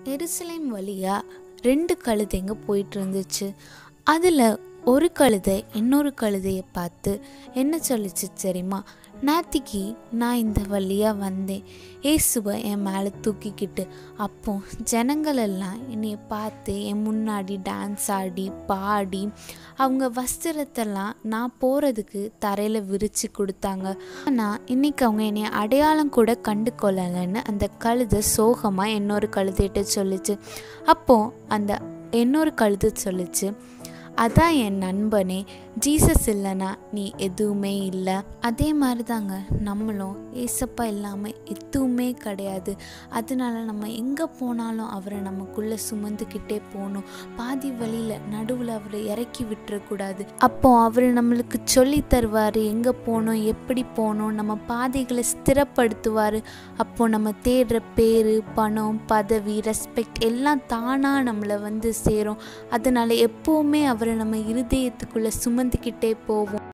எருசலேம் வழியாக ரெண்டு கழுதைங்க போயிட்டு இருந்துச்சு அதில் ஒரு கழுதை இன்னொரு கழுதையை பார்த்து என்ன சொல்லிச்சு தெரியுமா நேத்திக்கு நான் இந்த வழியாக வந்தேன் இயேசுவை என் மேலே தூக்கிக்கிட்டு அப்போ ஜனங்கள் எல்லாம் என்னைய பார்த்து என் முன்னாடி டான்ஸ் ஆடி பாடி அவங்க வஸ்திரத்தெல்லாம் நான் போகிறதுக்கு தரையில் விரித்து கொடுத்தாங்க ஆனால் இன்னைக்கு அவங்க என்னை அடையாளம் கூட கண்டு கொள்ளலைன்னு அந்த கழுதை சோகமாக இன்னொரு கழுதைகிட்ட சொல்லுச்சு அப்போது அந்த இன்னொரு கழுதை சொல்லுச்சு அதான் என் நண்பனே ஜீசஸ் இல்லைனா நீ எதுவுமே இல்லை அதே மாதிரி தாங்க நம்மளும் ஏசப்பா இல்லாமல் எதுவுமே கிடையாது அதனால நம்ம எங்கே போனாலும் அவரை நமக்குள்ளே சுமந்துக்கிட்டே போகணும் பாதி வழியில் நடுவில் அவரை இறக்கி விட்டுறக்கூடாது அப்போ அவர் நம்மளுக்கு சொல்லி தருவார் எங்கே போகணும் எப்படி போகணும் நம்ம பாதைகளை ஸ்திரப்படுத்துவார் அப்போ நம்ம தேடுற பேர் பணம் பதவி ரெஸ்பெக்ட் எல்லாம் தானாக நம்மளை வந்து சேரும் அதனால எப்போவுமே அவரை நம்ம இருதயத்துக்குள்ளே சுமந்துக்கிட்டே போவோம்